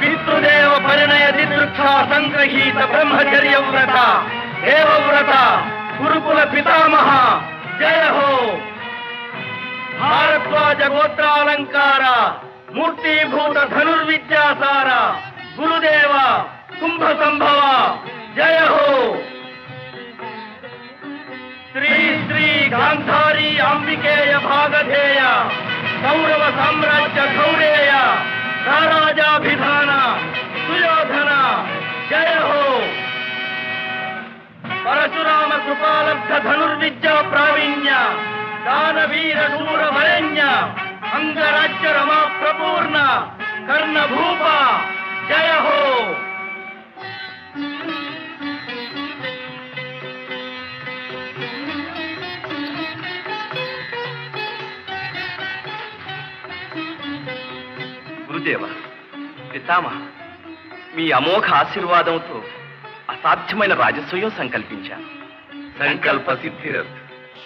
పితృదేవ పరిణయ దిదృక్ష సంగ్రహీత బ్రహ్మచర్య వ్రత దేవవ్రత గురుకుల పితామహ జయ హో భారద్వాజ గోత్రాలంకార మూర్తిభూత ధనుర్విద్యాసార గురుదేవ కుంభ సంభవ జయ హో శ్రీ శ్రీ గాంధారీ అంబికేయ భాగధేయ కౌరవ సామ్రాజ్య గౌరేయ రారాజాభిధాన సుయోధన జయ హో పరశురామ కృపాలబ్ధ ధనుర్విద్యా ప్రావీణ్య దానవీర శూర వరేణ్య అంగరాజ్య రమా ప్రపూర్ణ కర్ణ భూప జయ హో గురుదేవ పితామహ మీ అమోఘ ఆశీర్వాదంతో అసాధ్యమైన రాజస్వయం సంకల్పించాను సంకల్ప సిద్ధిరత్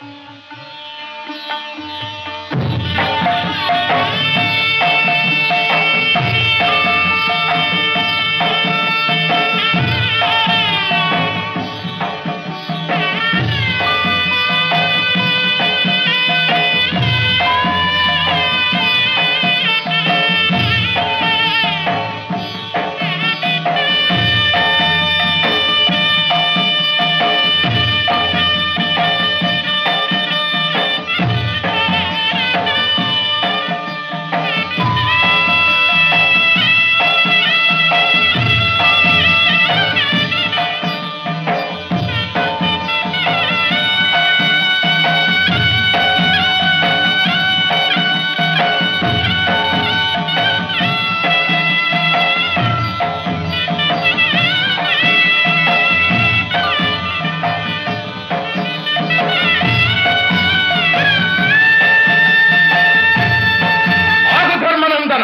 ఆగుధర్మనందన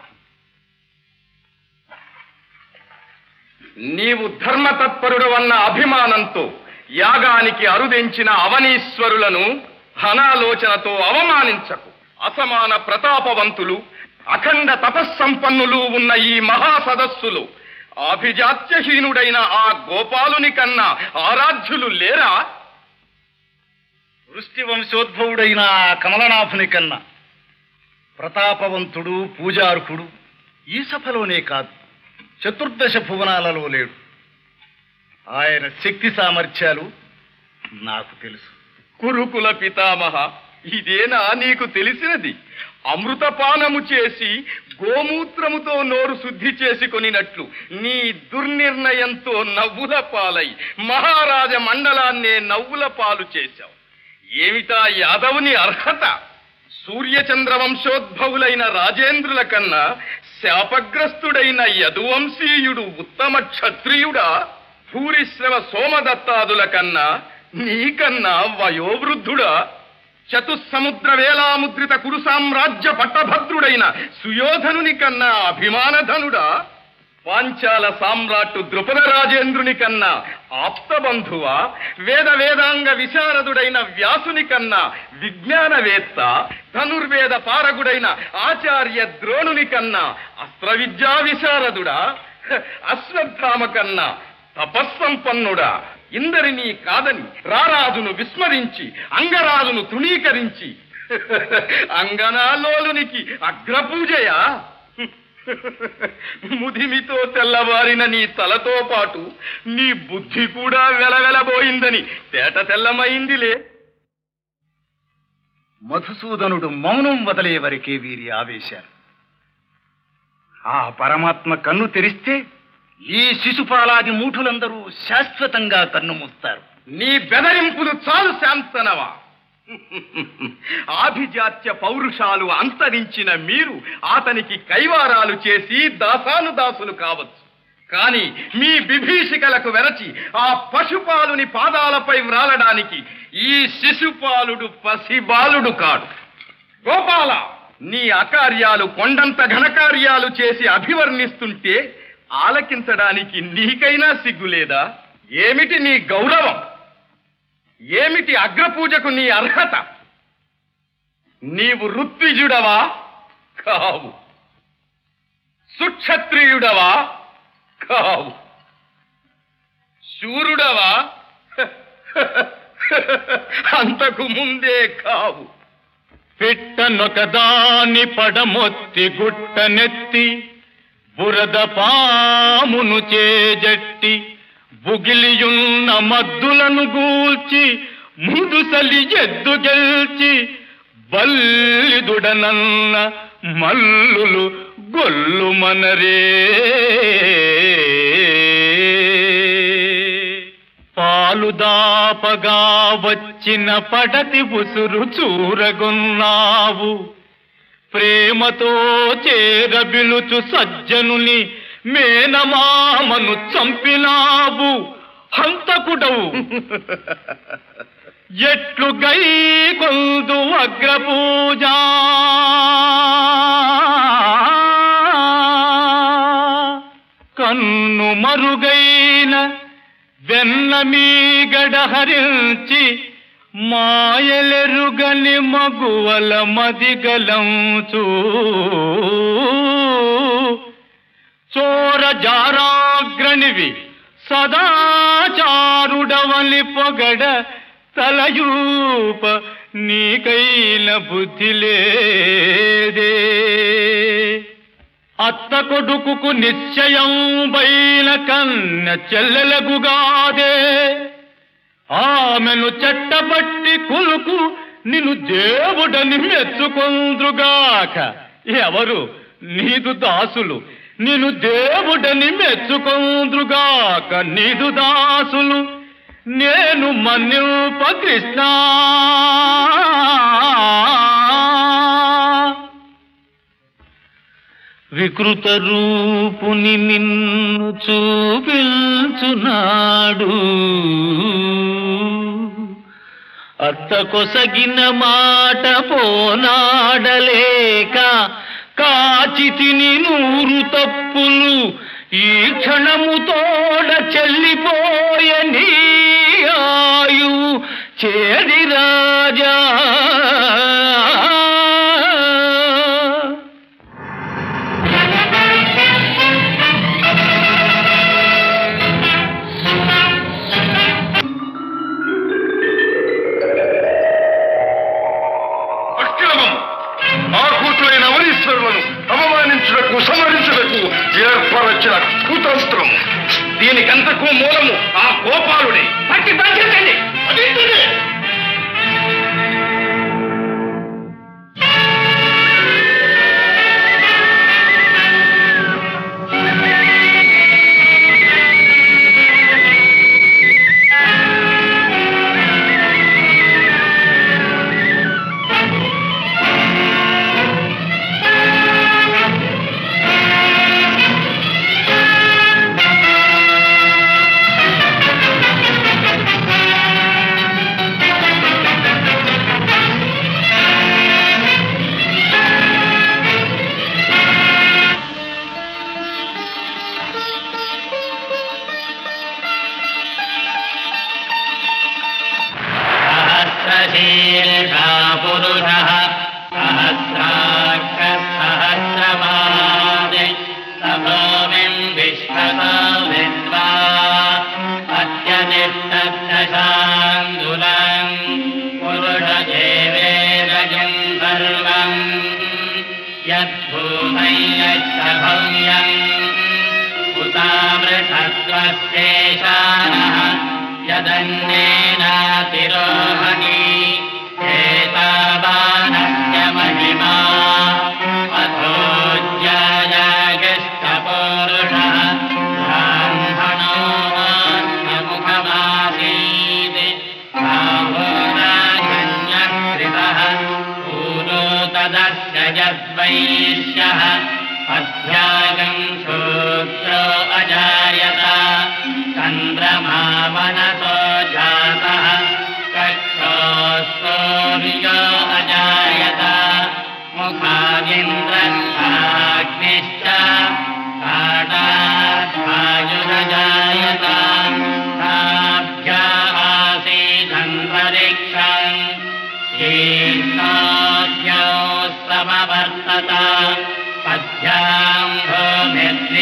నీవు ధర్మతత్పరుడు అన్న అభిమానంతో యాగానికి అరుదెంచిన అవనీశ్వరులను హనాలోచనతో అవమానించకు అసమాన ప్రతాపవంతులు అఖండ తపస్సంపన్నులు ఉన్న ఈ మహాసదస్సులు ఆభిజాత్యహీనుడైన ఆ గోపాలుని కన్నా ఆరాధ్యులు లేరా వృష్టి వంశోద్భవుడైన ఆ కమలనాభుని కన్నా ప్రతాపవంతుడు పూజార్హుడు ఈ సభలోనే కాదు చతుర్దశ భువనాలలో లేడు ఆయన శక్తి సామర్థ్యాలు నాకు తెలుసు కురుకుల పితామహ ఇదేనా నీకు తెలిసినది అమృతపానము చేసి గోమూత్రముతో నోరు శుద్ధి చేసుకొనినట్లు నీ దుర్నిర్ణయంతో నవ్వుల పాలై మహారాజ మండలాన్నే నవ్వుల పాలు చేశావు ఏమిటా యాదవుని అర్హత సూర్యచంద్ర వంశోద్భవులైన రాజేంద్రుల కన్నా శాపగ్రస్తుడైన యదువంశీయుడు ఉత్తమ క్షత్రియుడా భూరిశ్రవ సోమదత్తాదుల కన్నా నీకన్నా వయోవృద్ధుడా చతుస్సముద్ర వేలాముద్రిత కురు సామ్రాజ్య పట్టభద్రుడైన సుయోధనుని కన్నా అభిమానధనుడా పాంచాల సామ్రాట్టు ద్రుపద రాజేంద్రుని కన్నా ఆప్తబంధువా వేద వేదాంగ విశారదుడైన వ్యాసుని కన్నా విజ్ఞానవేత్త ధనుర్వేద పారగుడైన ఆచార్య ద్రోణుని కన్నా అస్త్ర విద్యా విశారదుడా హ, అశ్వత్థామ కన్నా తపస్సంపన్నుడా ఇందరినీ కాదని రారాజును విస్మరించి అంగరాజును తృణీకరించి అంగనాలోలునికి అగ్రపూజయా ముదిమితో తెల్లవారిన నీ తలతో పాటు నీ బుద్ధి కూడా వెలవెలబోయిందని తేట తెల్లమైందిలే మధుసూదనుడు మౌనం వదిలే వరకే వీరి ఆవేశాలు ఆ పరమాత్మ కన్ను తెరిస్తే ఈ శిశుపాలాది మూఠులందరూ శాశ్వతంగా కన్ను మూస్తారు నీ బెదరింపులు చాలు శాంతనవా ఆభిజాత్య పౌరుషాలు అంతరించిన మీరు అతనికి కైవారాలు చేసి దాసానుదాసులు కావచ్చు కానీ మీ బిభీషికలకు వెరచి ఆ పశుపాలుని పాదాలపై వ్రాలడానికి ఈ శిశుపాలుడు పసిబాలుడు కాడు గోపాల నీ అకార్యాలు కొండంత ఘనకార్యాలు చేసి అభివర్ణిస్తుంటే ఆలకించడానికి నీకైనా సిగ్గులేదా ఏమిటి నీ గౌరవం ఏమిటి అగ్రపూజకు నీ అర్హత నీవు ఋత్విజుడవా కావు సుక్ష క్షత్రియుడవా కావు శూరుడవా అంతకు ముందే కావు పిట్టనొకదాని పడమొత్తి గుట్టనెత్తి బురద పామును చేజట్టి బుగిలియున్న మద్దులను గూల్చి ముదుసలి ఎద్దు గెల్చి బల్లిదుడనన్న మల్లులు గొల్లు మనరే పాలు దాపగా వచ్చిన పడతి ఉసురు చూరగొన్నావు ప్రేమతో చేరబిలుచు సజ్జనుని మేనమామను చంపినావు హంతకుడవు ఎట్లు గై కొందు అగ్రపూజ కన్ను మరుగైన వెన్న మీగడ హరించి మాయలెరుగని మగువల మదిగలంచు చోర జారాగ్రణివి సదాచారుడవలి పొగడ తలయూప నీకైన బుద్ధి లేదే అత్త కొడుకుకు నిశ్చయం బైన కన్న చెల్లెలగుగాదే ఆమెను చెట్టబట్టి కులుకు నిన్ను దేవుడని మెచ్చుకొందుగాక ఎవరు నీదు దాసులు నిన్ను దేవుడని మెచ్చుకొందుగాక నీదు దాసులు నేను మన్యుప కృష్ణ వికృత రూపుని నిన్ను చూపించునాడు అత్త కొసగిన మాట పోనాడలేక కాచి తిని నూరు తప్పులు ఈ క్షణముతోడ చెల్లిపోయ నీ ఆయు చేది రాజా అక్రమం ఆ కూతురైన అవనీశ్వరులను అవమానించుటకు సమరించుటకు ఏర్పరచిన కుతంత్రం దీనికంతకు మూలము ఆ గోపాలుడే పట్టి బంధించండి అదింటిదే. सहस्रशीर्षा पुरुषः सहस्राक्षसहस्रपादे सभूमिम् विश्वतो विद्वा अत्यनिष्ठशाङ्गुलम् पुरुषदेवेदयम् सर्वम् यद्भूमै यच्च भव्यम् उतामृषत्वस्येषानः यदन्येनातिरोहणि एतावानस्य महिमा अथोज्यायागिष्टपौरुषः ब्राह्मणो मान्यमुखमासीत् बाहोराजन्यकृतः पूरो तदस्य यद्वैश्यः अध्यागम् शूद्रो अजायत चन्द्रमा मनसो जातः कक्षो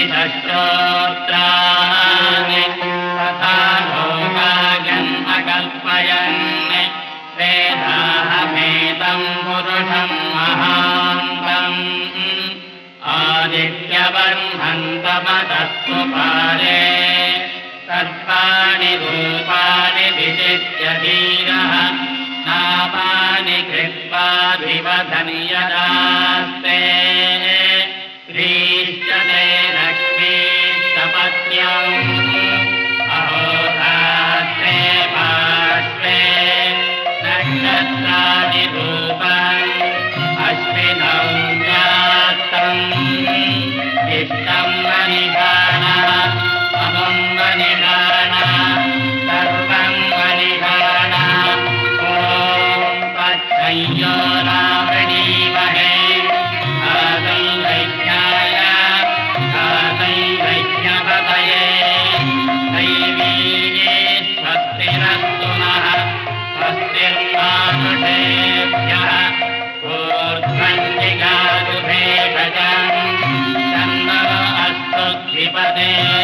श्रोत्राणि तथा लोकायम् अकल्पयन् वेदाहमेतम् पुरुषम् महान्तम् आदित्यबर्हन्तमतस्तु पारे सर्वाणि रूपाणि विचित्य धीरः नामानि कृत्वा विवधन्यदास्ते ह्रीश्चते लक्ष्मीस्तपत्यम् अहोरात्रे पार्श्वे नक्षत्राणि रूपम् अश्विनौ जातम् इष्टम् मनिधान अमुम् मनिधान सर्वम् मनिधान ॐ तत्संयो रावणीमहे आदै वैज्ञाय आदै वैज्ञपतये दैवीये स्वस्तिरस्तु नः स्वस्तिर्मानुषेभ्यः ऊर्ध्वन्दिगादुभेषजम् तन्नो अस्तु क्षिपते